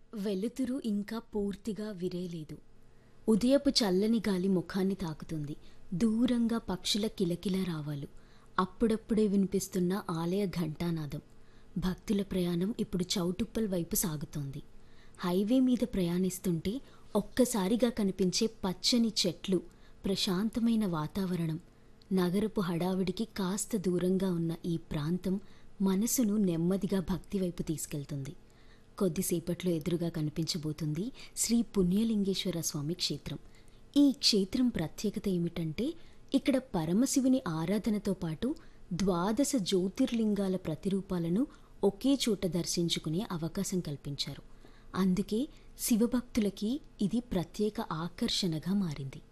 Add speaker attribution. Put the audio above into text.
Speaker 1: వెలుతురు ఇంకా పూర్తిగా విరేలేదు ఉదయపు చల్లని గాలి ముఖాన్ని తాకుతుంది దూరంగా పక్షుల కిలకిల రావాలు అప్పుడప్పుడే వినిపిస్తున్న ఆలయ ఘంటానాదం భక్తుల ప్రయాణం ఇప్పుడు చౌటుప్పల్ వైపు సాగుతోంది హైవే మీద ప్రయాణిస్తుంటే ఒక్కసారిగా కనిపించే పచ్చని చెట్లు ప్రశాంతమైన వాతావరణం నగరపు హడావిడికి కాస్త దూరంగా ఉన్న ఈ ప్రాంతం మనసును నెమ్మదిగా భక్తి వైపు తీసుకెళ్తుంది కొద్దిసేపట్లో ఎదురుగా కనిపించబోతుంది శ్రీ పుణ్యలింగేశ్వర స్వామి క్షేత్రం ఈ క్షేత్రం ప్రత్యేకత ఏమిటంటే ఇక్కడ పరమశివుని ఆరాధనతో పాటు ద్వాదశ జ్యోతిర్లింగాల ప్రతిరూపాలను ఒకే చోట దర్శించుకునే అవకాశం కల్పించారు అందుకే శివభక్తులకి ఇది ప్రత్యేక ఆకర్షణగా మారింది